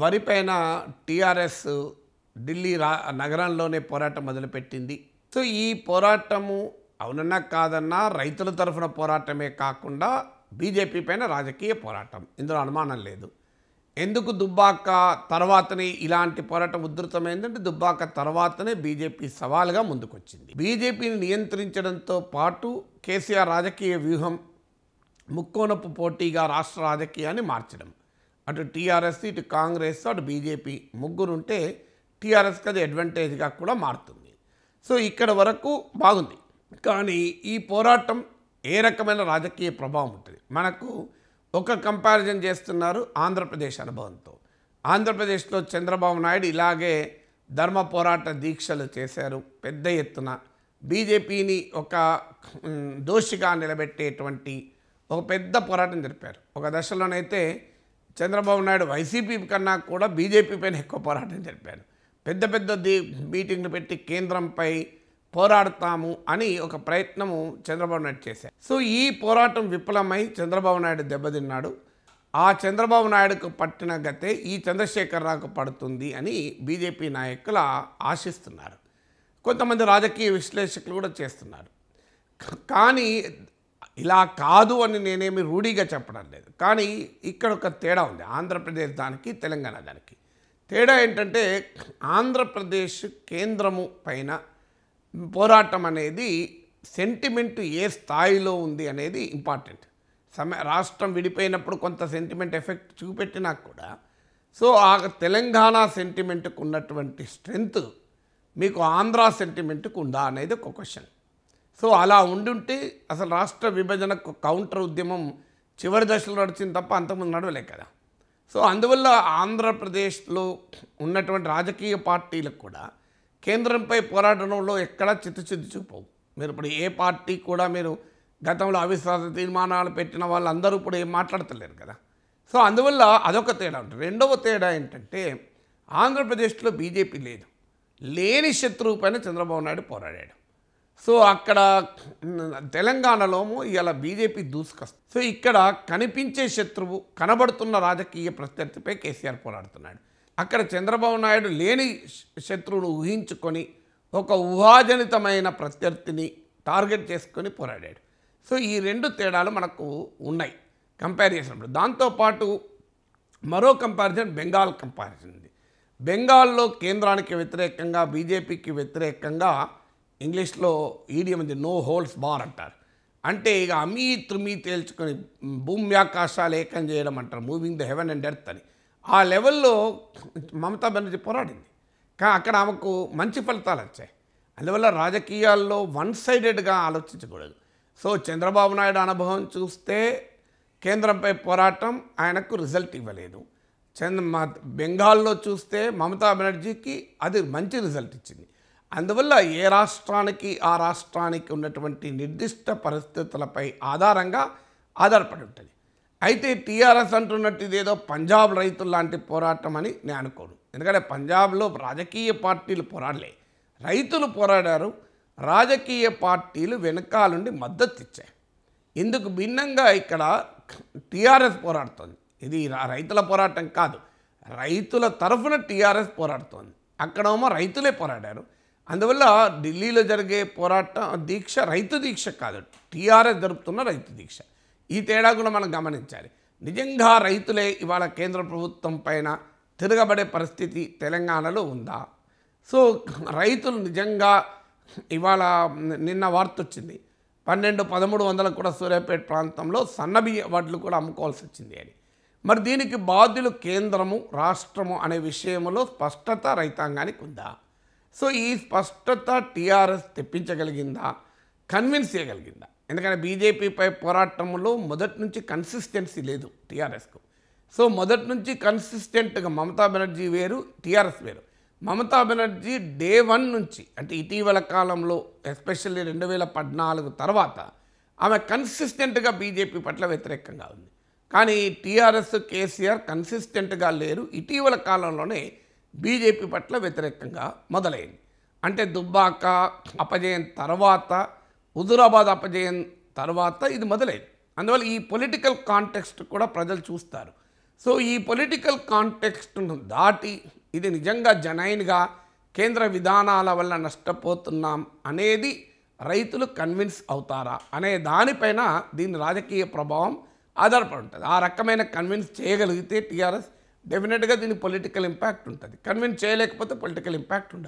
వరిపైన TRS Delhi రా నగరంలోనే పోరాటం మొదలుపెట్టింది సో ఈ పోరాటము అవునన్నా కాదన్నా రైతుల తరఫున పోరాటమే కాకుండా బీజేపీ పైన రాజకీయ పోరాటం ఇందులో అనుమానం లేదు ఎందుకు దుబ్బాక తర్వాతనే ఇలాంటి పోరాటం ఉధృతమైందంటే దుబ్బాక తర్వాతనే బీజేపీ సవాలుగా ముందుకొచ్చింది బీజేపీని నియంత్రించడంతో పాటు కేసీఆర్ రాజకీయ వ్యూహం ముక్కోనపు పోటీగా రాష్ట్ర రాజకీయాన్ని మార్చడం అటు టీఆర్ఎస్ ఇటు కాంగ్రెస్ అటు బీజేపీ ముగ్గురు ఉంటే టీఆర్ఎస్కి అది అడ్వాంటేజ్గా కూడా మారుతుంది సో ఇక్కడ వరకు బాగుంది కానీ ఈ పోరాటం ఏ రకమైన రాజకీయ ప్రభావం ఉంటుంది మనకు ఒక కంపారిజన్ చేస్తున్నారు ఆంధ్రప్రదేశ్ అనుభవంతో ఆంధ్రప్రదేశ్లో చంద్రబాబు నాయుడు ఇలాగే ధర్మ పోరాట దీక్షలు చేశారు పెద్ద ఎత్తున బీజేపీని ఒక మ్, దోషిగా నిలబెట్టేటువంటి ఒక పెద్ద పోరాటం జరిపారు ఒక దశలోనైతే చంద్రబాబు నాయుడు వైసీపీ కన్నా కూడా బీజేపీ పైన ఎక్కువ పోరాటం జరిపారు పెద్ద పెద్ద దీ మీటింగ్లు పెట్టి కేంద్రంపై పోరాడతాము అని ఒక ప్రయత్నము చంద్రబాబు నాయుడు చేశారు సో ఈ పోరాటం విఫలమై చంద్రబాబు నాయుడు దెబ్బతిన్నాడు ఆ చంద్రబాబు నాయుడుకు పట్టిన గతే ఈ చంద్రశేఖరరావుకు పడుతుంది అని బీజేపీ నాయకులు ఆశిస్తున్నారు కొంతమంది రాజకీయ విశ్లేషకులు కూడా చేస్తున్నారు క- కానీ ఇలా కాదు అని నేనేమి రూఢీగా చెప్పడం లేదు కానీ ఇక్కడ ఒక తేడా ఉంది ఆంధ్రప్రదేశ్ దానికి తెలంగాణ దానికి తేడా ఏంటంటే ఆంధ్రప్రదేశ్ కేంద్రము పైన పోరాటం అనేది సెంటిమెంట్ ఏ స్థాయిలో ఉంది అనేది ఇంపార్టెంట్ సమ రాష్ట్రం విడిపోయినప్పుడు కొంత సెంటిమెంట్ ఎఫెక్ట్ చూపెట్టినా కూడా సో ఆ తెలంగాణ సెంటిమెంట్కు ఉన్నటువంటి స్ట్రెంగ్త్ మీకు ఆంధ్ర సెంటిమెంట్కు ఉందా అనేది ఒక క్వశ్చన్ సో అలా ఉండుంటే అసలు రాష్ట్ర విభజనకు కౌంటర్ ఉద్యమం చివరి దశలో నడిచింది తప్ప అంతకుముందు నడవలే కదా సో అందువల్ల ఆంధ్రప్రదేశ్లో ఉన్నటువంటి రాజకీయ పార్టీలకు కూడా కేంద్రంపై పోరాటంలో ఎక్కడా చిత్తశుద్ధి చూపవు మీరు ఇప్పుడు ఏ పార్టీ కూడా మీరు గతంలో అవిశ్వాస తీర్మానాలు పెట్టిన వాళ్ళందరూ ఇప్పుడు ఏం మాట్లాడతలేరు కదా సో అందువల్ల అదొక తేడా ఉంటుంది రెండవ తేడా ఏంటంటే ఆంధ్రప్రదేశ్లో బీజేపీ లేదు లేని శత్రువు పైన చంద్రబాబు నాయుడు పోరాడాడు సో అక్కడ తెలంగాణలో ఇలా బీజేపీ దూసుకొస్తుంది సో ఇక్కడ కనిపించే శత్రువు కనబడుతున్న రాజకీయ ప్రత్యర్థిపై కేసీఆర్ పోరాడుతున్నాడు అక్కడ చంద్రబాబు నాయుడు లేని శ- శత్రువును ఊహించుకొని ఒక ఊహాజనితమైన ప్రత్యర్థిని టార్గెట్ చేసుకొని పోరాడాడు సో ఈ రెండు తేడాలు మనకు ఉన్నాయి కంపేర్ చేసినప్పుడు దాంతోపాటు మరో కంపారిజన్ బెంగాల్ కంపారిజన్ ఉంది బెంగాల్లో కేంద్రానికి వ్యతిరేకంగా బీజేపీకి వ్యతిరేకంగా ఇంగ్లీష్లో ఈడియం ఉంది నో హోల్స్ బార్ అంటారు అంటే ఇక అమీ త్రుమి తేల్చుకొని భూమి ఆకాశాలు ఏకం చేయడం అంటారు moving the heaven and earth అని ఆ లెవెల్లో మమతా బెనర్జీ పోరాడింది కా అక్కడ ఆమెకు మంచి ఫలితాలు వచ్చాయి అందువల్ల రాజకీయాల్లో వన్ సైడెడ్గా ఆలోచించకూడదు సో చంద్రబాబు నాయుడు అనుభవం చూస్తే కేంద్రంపై పోరాటం ఆయనకు రిజల్ట్ ఇవ్వలేదు చంద్ర మా- బెంగాల్లో చూస్తే మమతా బెనర్జీకి అది మంచి రిజల్ట్ ఇచ్చింది అందువల్ల ఏ రాష్ట్రానికి ఆ రాష్ట్రానికి ఉన్నటువంటి నిర్దిష్ట పరిస్థితులపై ఆధారంగా ఆధారపడి ఉంటుంది అయితే టీఆర్ఎస్ అంటున్నట్టు ఇదేదో పంజాబ్ రైతుల లాంటి పోరాటం అని నేను అనుకోను ఎందుకంటే పంజాబ్లో రాజకీయ పార్టీలు పోరాడలే రైతులు పోరాడారు రాజకీయ పార్టీలు వెనకాలండి మద్దతు ఇచ్చాయి ఇందుకు భిన్నంగా ఇక్కడ టీఆర్ఎస్ పోరాడుతోంది ఇది రా- రైతుల పోరాటం కాదు రైతుల తరఫున టీఆర్ఎస్ పోరాడుతోంది అక్కడేమో రైతులే పోరాడారు అందువల్ల ఢిల్లీలో జరిగే పోరాటం దీక్ష రైతు దీక్ష కాదు టీఆర్ఎస్ జరుపుతున్న రైతు దీక్ష ఈ తేడా కూడా మనం గమనించాలి నిజంగా రైతులే ఇవాళ కేంద్ర ప్రభుత్వం పైన తిరగబడే పరిస్థితి తెలంగాణలో ఉందా సో రైతులు నిజంగా ఇవాళ నిన్న వార్త వచ్చింది పన్నెండు పదమూడు వందలకు కూడా సూర్యాపేట ప్రాంతంలో సన్నబియ్య వడ్లు కూడా అమ్ముకోవాల్సి వచ్చింది అని మరి దీనికి బాధ్యులు కేంద్రము రాష్ట్రము అనే విషయంలో స్పష్టత రైతాంగానికి ఉందా సో ఈ స్పష్టత టీఆర్ఎస్ తెప్పించగలిగిందా కన్విన్స్ చేయగలిగిందా ఎందుకంటే బీజేపీపై పోరాటంలో మొదటి నుంచి కన్సిస్టెన్సీ లేదు టీఆర్ఎస్కు సో మొదటి నుంచి కన్సిస్టెంట్గా మమతా బెనర్జీ వేరు టీఆర్ఎస్ వేరు మమతా బెనర్జీ డే వన్ నుంచి అంటే ఇటీవల కాలంలో ఎస్పెషల్లీ రెండు వేల పద్నాలుగు తర్వాత ఆమె కన్సిస్టెంట్గా బీజేపీ పట్ల వ్యతిరేకంగా ఉంది కానీ టీఆర్ఎస్ కేసీఆర్ కన్సిస్టెంట్గా లేరు ఇటీవల కాలంలోనే బీజేపీ పట్ల వ్యతిరేకంగా మొదలైంది అంటే దుబ్బాక అపజయం తర్వాత హుజురాబాద్ అపజయం తర్వాత ఇది మొదలైంది అందువల్ల ఈ పొలిటికల్ కాంటెక్స్ట్ కూడా ప్రజలు చూస్తారు సో ఈ పొలిటికల్ కాంటెక్స్ట్ను దాటి ఇది నిజంగా జనైన్గా కేంద్ర విధానాల వల్ల నష్టపోతున్నాం అనేది రైతులు కన్విన్స్ అవుతారా అనే దానిపైన దీని రాజకీయ ప్రభావం ఆధారపడి ఉంటుంది ఆ రకమైన కన్విన్స్ చేయగలిగితే టీఆర్ఎస్ డెఫినెట్గా దీని పొలిటికల్ ఇంపాక్ట్ ఉంటుంది కన్విన్స్ చేయలేకపోతే పొలిటికల్ ఇంపాక్ట్ ఉండదు